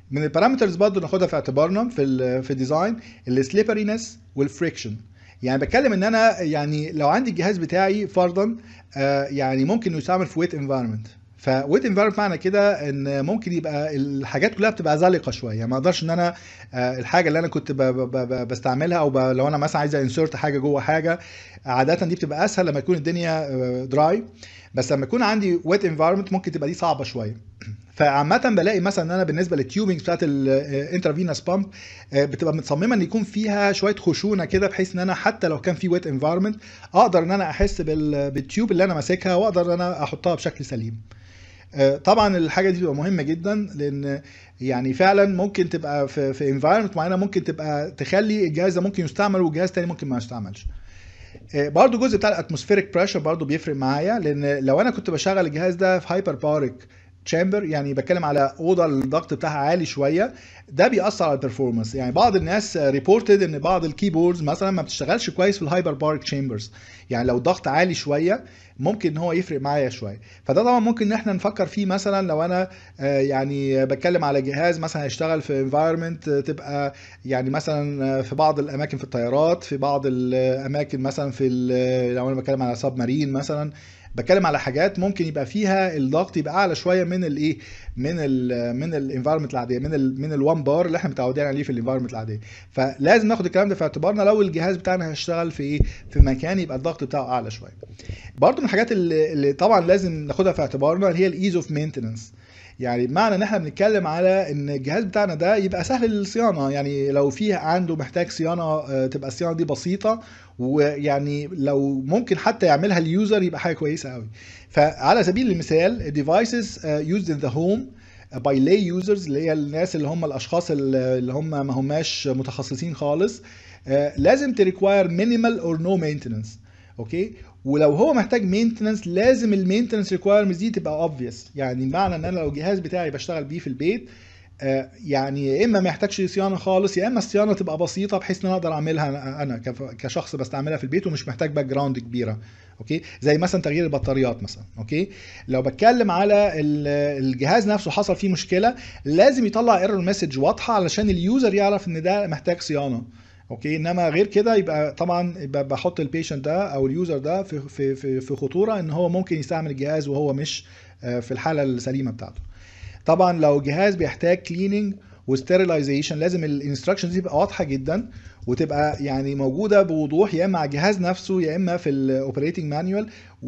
من البارامترز برضه ناخدها في اعتبارنا في ال في الديزاين السليبرينس والفريكشن يعني بتكلم ان انا يعني لو عندي الجهاز بتاعي فرضا آه، يعني ممكن يستعمل في ويت انفايرمنت فويت انفايرمنت معنى كده ان ممكن يبقى الحاجات كلها بتبقى زلقه شويه يعني ما اقدرش ان انا آه، الحاجه اللي انا كنت ب- ب- ب- بستعملها او ب- لو انا مثلا عايز انسرت حاجه جوه حاجه عاده دي بتبقى اسهل لما يكون الدنيا دراي بس لما يكون عندي ويت انفايرمنت ممكن تبقى دي صعبه شويه فعامة بلاقي مثلا ان انا بالنسبه للتيوبنج بتاعت الانترافينوس بامب بتبقى متصممه ان يكون فيها شويه خشونه كده بحيث ان انا حتى لو كان في ويت انفايرمنت اقدر ان انا احس بال- بالتيوب اللي انا ماسكها واقدر ان انا احطها بشكل سليم. آه، طبعا الحاجه دي بتبقى مهمه جدا لان يعني فعلا ممكن تبقى في في انفايرمنت معينه ممكن تبقى تخلي الجهاز ده ممكن يستعمل والجهاز تاني ممكن ما يستعملش. آه، برضو جزء بتاع الاتموسفيريك بريشر برضو بيفرق معايا لان لو انا كنت بشغل الجهاز ده في هايبر باريك تشامبر يعني بتكلم على اوضه الضغط بتاعها عالي شويه ده بيأثر على البرفورمانس يعني بعض الناس ريبورتد ان بعض الكيبوردز مثلا ما بتشتغلش كويس في الهايبر بارك تشامبرز يعني لو الضغط عالي شويه ممكن ان هو يفرق معايا شويه فده طبعا ممكن ان احنا نفكر فيه مثلا لو انا آه، يعني بتكلم على جهاز مثلا هيشتغل في انفايرمنت تبقى يعني مثلا آه، في بعض الاماكن في الطيارات في بعض الاماكن مثلا في ال- لو انا بتكلم على سب مارين مثلا بتكلم على حاجات ممكن يبقى فيها الضغط يبقى اعلى شويه من الايه من ال من الانفايرمنت العاديه من ال من ال1 بار اللي احنا متعودين عليه في الانفايرمنت العاديه فلازم ناخد الكلام ده في اعتبارنا لو الجهاز بتاعنا هيشتغل في ايه في مكان يبقى الضغط بتاعه اعلى شويه برضو من الحاجات اللي, اللي طبعا لازم ناخدها في اعتبارنا اللي هي الايز اوف مينتننس يعني بمعنى ان احنا بنتكلم على ان الجهاز بتاعنا ده يبقى سهل الصيانه يعني لو فيه عنده محتاج صيانه آه، تبقى الصيانه دي بسيطه ويعني لو ممكن حتى يعملها اليوزر يبقى حاجه كويسه قوي فعلى سبيل المثال الديفايسز used in the home by lay users اللي هي الناس اللي هم الاشخاص اللي هم ما هماش متخصصين خالص آه، لازم تريكواير مينيمال اور نو مينتننس اوكي ولو هو محتاج مينتننس لازم المينتننس ريكوايرمنتس دي تبقى اوبفيس يعني معنى ان انا لو الجهاز بتاعي بشتغل بيه في البيت آه، يعني يا اما ما يحتاجش صيانه خالص يا اما الصيانه تبقى بسيطه بحيث ان انا اقدر اعملها انا كف- كشخص بستعملها في البيت ومش محتاج باك جراوند كبيره اوكي زي مثلا تغيير البطاريات مثلا اوكي لو بتكلم على ال- الجهاز نفسه حصل فيه مشكله لازم يطلع ايرور مسج واضحه علشان اليوزر يعرف ان ده محتاج صيانه اوكي انما غير كده يبقى طبعا يبقى بحط البيشنت ده او اليوزر ده في في في في خطوره ان هو ممكن يستعمل الجهاز وهو مش آه، في الحاله السليمه بتاعته طبعا لو جهاز بيحتاج كليننج وستيرلايزيشن لازم الانستراكشنز تبقى واضحه جدا وتبقى يعني موجوده بوضوح يا اما على الجهاز نفسه يا اما في الاوبريتنج مانيوال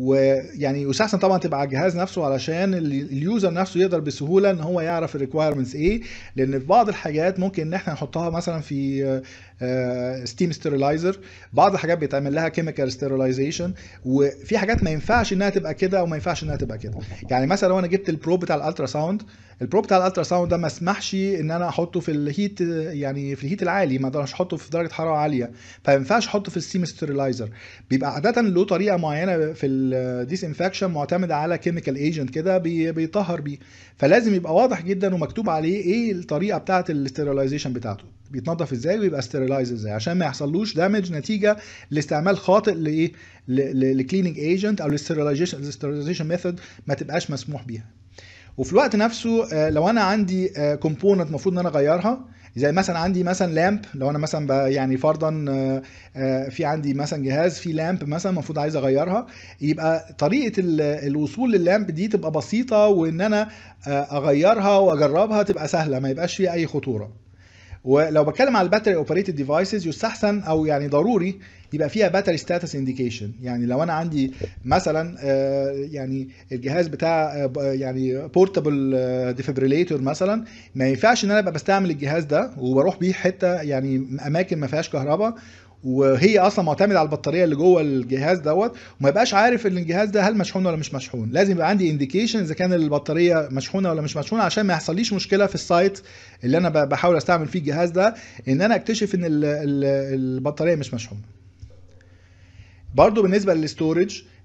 ويعني يستحسن طبعا تبقى على الجهاز نفسه علشان ال- اليوزر نفسه يقدر بسهوله ان هو يعرف الريكوايرمنتس ايه لان في بعض الحاجات ممكن ان احنا نحطها مثلا في ستيم ستيرلايزر بعض الحاجات بيتعمل لها كيميكال ستيرلايزيشن وفي حاجات ما ينفعش انها تبقى كده او ما ينفعش انها تبقى كده يعني مثلا لو انا جبت البرو بتاع الالترا ساوند البرو بتاع الالترا ساوند ده ما اسمحش ان انا احطه في الهيت يعني في الهيت العالي ما اقدرش احطه في درجه حراره عاليه فما ينفعش احطه في الستيم ستيرلايزر بيبقى عاده له طريقه معينه في الديس انفكشن معتمده على كيميكال ايجنت كده بي- بيطهر بيه فلازم يبقى واضح جدا ومكتوب عليه ايه الطريقه بتاعه الاستيرلايزيشن بتاعته بيتنضف ازاي ويبقى ستيرلايز ازاي عشان ما يحصلوش دامج نتيجه لاستعمال خاطئ لايه لكليننج ايجنت او الاستيرلايزيشن الاستيرلايزيشن ميثود ما تبقاش مسموح بيها وفي الوقت نفسه آه، لو انا عندي كومبوننت المفروض ان انا اغيرها زي مثلا عندي مثلا لامب لو انا مثلا ب- يعني فرضا آه، آه، في عندي مثلا جهاز فيه لامب مثلا المفروض عايز اغيرها يبقى طريقه ال- الوصول لللامب دي تبقى بسيطه وان انا آه، اغيرها واجربها تبقى سهله ما يبقاش فيها اي خطوره ولو بتكلم على الباتري اوبريتد ديفايسز يستحسن او يعني ضروري يبقى فيها باتري ستاتس انديكيشن يعني لو انا عندي مثلا آه، يعني الجهاز بتاع آه، ب- يعني بورتابل ديفبريليتور مثلا ما ينفعش ان انا ابقى بستعمل الجهاز ده وبروح بيه حته يعني اماكن ما فيهاش كهرباء وهي اصلا معتمده على البطاريه اللي جوه الجهاز دوت وما يبقاش عارف ان الجهاز ده هل مشحون ولا مش مشحون لازم يبقى عندي انديكيشن اذا كان البطاريه مشحونه ولا مش مشحونه عشان ما يحصليش مشكله في السايت اللي انا ب- بحاول استعمل فيه الجهاز ده ان انا اكتشف ان ال- ال- البطاريه مش مشحونه برضو بالنسبه للستورج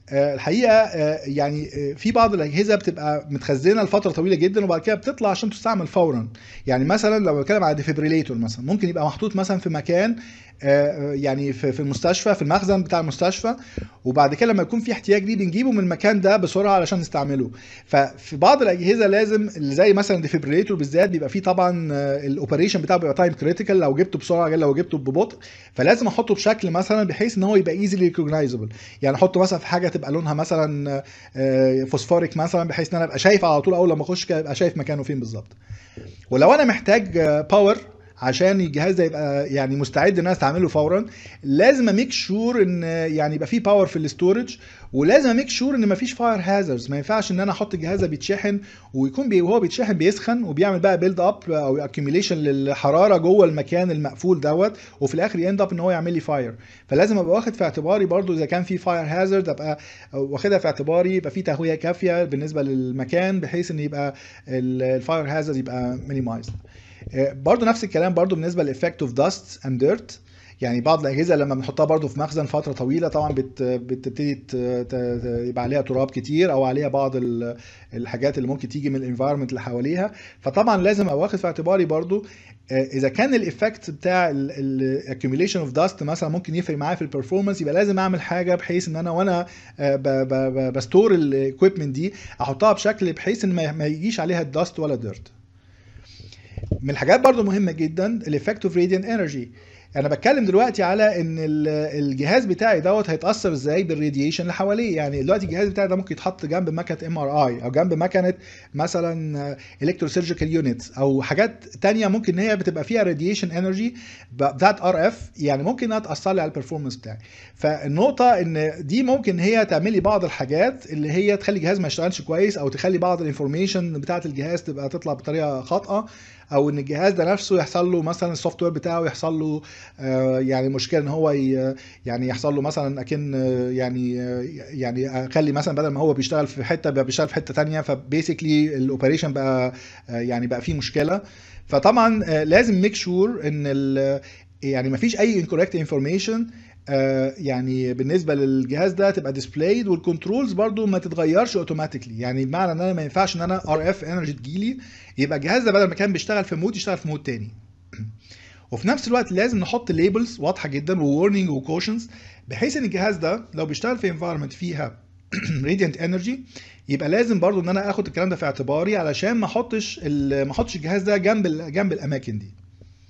آه، الحقيقه آه، يعني آه، في بعض الاجهزه بتبقى متخزنه لفتره طويله جدا وبعد كده بتطلع عشان تستعمل فورا يعني مثلا لو بتكلم على ديفيبريليتور مثلا ممكن يبقى محطوط مثلا في مكان آه، يعني في في المستشفى في المخزن بتاع المستشفى وبعد كده لما يكون في احتياج ليه بنجيبه من المكان ده بسرعه علشان نستعمله ففي بعض الاجهزه لازم اللي زي مثلا ديفيبريليتور بالذات بيبقى فيه طبعا الاوبريشن بتاعه بيبقى تايم كريتيكال لو جبته بسرعه غير لو جبته ببطء فلازم احطه بشكل مثلا بحيث ان هو يبقى ايزلي ريكوجنايزبل يعني احطه مثلا في حاجه تبقى لونها مثلا آه، فوسفوريك مثلا بحيث ان انا ابقى شايف على طول اول لما اخش كده ابقى شايف مكانه فين بالظبط ولو انا محتاج باور عشان الجهاز ده يبقى يعني مستعد ان انا استعمله فورا لازم اميك شور ان يعني يبقى فيه باور في الاستورج ولازم اميك شور ان مفيش فاير هازردز ما ينفعش ان انا احط الجهاز ده بيتشحن ويكون بي وهو بيتشحن بيسخن وبيعمل بقى بيلد اب او اكيوميليشن للحراره جوه المكان المقفول دوت وفي الاخر يند اب ان هو يعمل لي فاير فلازم ابقى واخد في اعتباري برضو اذا كان في فاير هازارد ابقى واخدها في اعتباري يبقى في تهويه كافيه بالنسبه للمكان بحيث ان يبقى الفاير هازارد يبقى مينيمايزد برضو نفس الكلام برضو بالنسبه للافكت اوف داست اند ديرت يعني بعض الاجهزه لما بنحطها برضو في مخزن فتره طويله طبعا بت بتبتدي ت- ت- يبقى عليها تراب كتير او عليها بعض ال- الحاجات اللي ممكن تيجي من الانفايرمنت اللي حواليها فطبعا لازم ابقى واخد في اعتباري برضو آه، اذا كان الايفكت بتاع الاكيوميليشن اوف داست مثلا ممكن يفرق معايا في البرفورمانس يبقى لازم اعمل حاجه بحيث ان انا وانا آه، ب- ب- ب- بستور الاكويبمنت دي احطها بشكل بحيث ان ما ما يجيش عليها الداست ولا ديرت من الحاجات برضو مهمه جدا الايفكت اوف راديانت انرجي انا بتكلم دلوقتي على ان ال- الجهاز بتاعي دوت هيتاثر ازاي بالراديشن اللي حواليه يعني دلوقتي الجهاز بتاعي ده ممكن يتحط جنب مكنه ام ار اي او جنب مكنه مثلا الكترو سيرجيكال يونت او حاجات تانية ممكن ان هي بتبقى فيها راديشن انرجي بتاعت ار اف يعني ممكن انها تاثر لي على البرفورمانس بتاعي فالنقطه ان دي ممكن هي تعمل لي بعض الحاجات اللي هي تخلي الجهاز ما يشتغلش كويس او تخلي بعض الانفورميشن بتاعت الجهاز تبقى تطلع بطريقه خاطئه او ان الجهاز ده نفسه يحصل له مثلا السوفت وير بتاعه يحصل له آه، يعني مشكله ان هو ي- يعني يحصل له مثلا اكن آه، يعني آه، يعني اخلي مثلا بدل ما هو بيشتغل في حته بقى بيشتغل في حته تانية فبيسكلي الاوبريشن بقى آه، يعني بقى فيه مشكله فطبعا آه، لازم ميك شور ان ال- يعني ما فيش اي incorrect انفورميشن يعني بالنسبه للجهاز ده تبقى ديسبلايد والكنترولز برضو ما تتغيرش اوتوماتيكلي يعني بمعنى ان انا ما ينفعش ان انا ار اف انرجي تجيلي يبقى الجهاز ده بدل ما كان بيشتغل في مود يشتغل في مود تاني وفي نفس الوقت لازم نحط ليبلز واضحه جدا وورنينج وكوشنز بحيث ان الجهاز ده لو بيشتغل في انفايرمنت فيها راديانت انرجي يبقى لازم برضو ان انا اخد الكلام ده في اعتباري علشان ما احطش ال- ما احطش الجهاز ده جنب ال- جنب الاماكن دي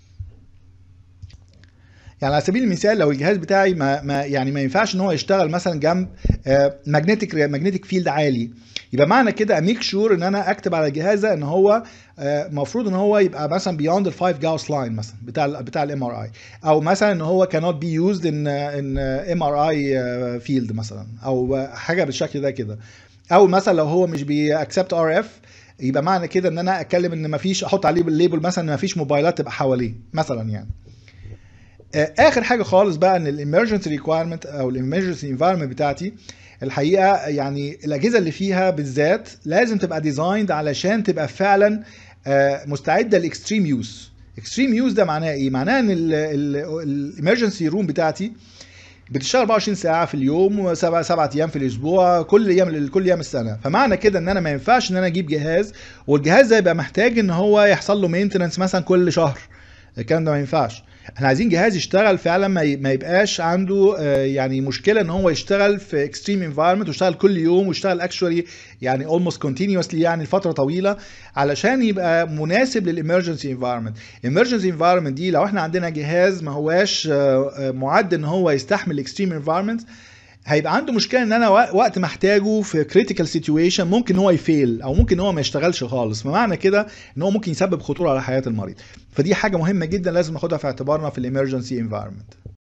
يعني على سبيل المثال لو الجهاز بتاعي ما, ما يعني ما ينفعش ان هو يشتغل مثلا جنب ماجنتيك ماجنتيك فيلد عالي يبقى معنى كده اميك شور ان انا اكتب على الجهاز ده ان هو المفروض ان هو يبقى مثلا بيوند ال 5 جاوس لاين مثلا بتاع ال بتاع الام ار اي او مثلا ان هو cannot be used in ان ام ار اي فيلد مثلا او حاجه بالشكل ده كده او مثلا لو هو مش بيأكسبت ار اف يبقى معنى كده ان انا اتكلم ان مفيش احط عليه بالليبل مثلا ان مفيش موبايلات تبقى حواليه مثلا يعني آه، اخر حاجه خالص بقى ان الامرجنسي ريكوايرمنت او الامرجنسي انفايرمنت بتاعتي الحقيقه يعني الاجهزه اللي فيها بالذات لازم تبقى ديزايند علشان تبقى فعلا آه، مستعده لاكستريم يوز اكستريم يوز ده معناه ايه معناه ان الامرجنسي روم بتاعتي بتشتغل 24 ساعه في اليوم وسبع سبعة ايام في الاسبوع كل ايام كل ايام السنه فمعنى كده ان انا ما ينفعش ان انا اجيب جهاز والجهاز ده يبقى محتاج ان هو يحصل له مينتننس مثلا كل شهر الكلام ده ما ينفعش احنا عايزين جهاز يشتغل فعلا ما ي- ما يبقاش عنده آه، يعني مشكله ان هو يشتغل في اكستريم انفايرمنت ويشتغل كل يوم ويشتغل اكشولي يعني اولموست كونتينيوسلي يعني لفتره طويله علشان يبقى مناسب للامرجنسي انفايرمنت الامرجنسي انفايرمنت دي لو احنا عندنا جهاز ما هواش آه، آه، معد ان هو يستحمل الاكستريم انفايرمنت هيبقى عنده مشكله ان انا وق- وقت ما احتاجه في كريتيكال سيتويشن ممكن هو يفيل او ممكن هو ما يشتغلش خالص فمعنى كده ان هو ممكن يسبب خطوره على حياه المريض فدي حاجه مهمه جدا لازم ناخدها في اعتبارنا في الامرجنسي انفايرمنت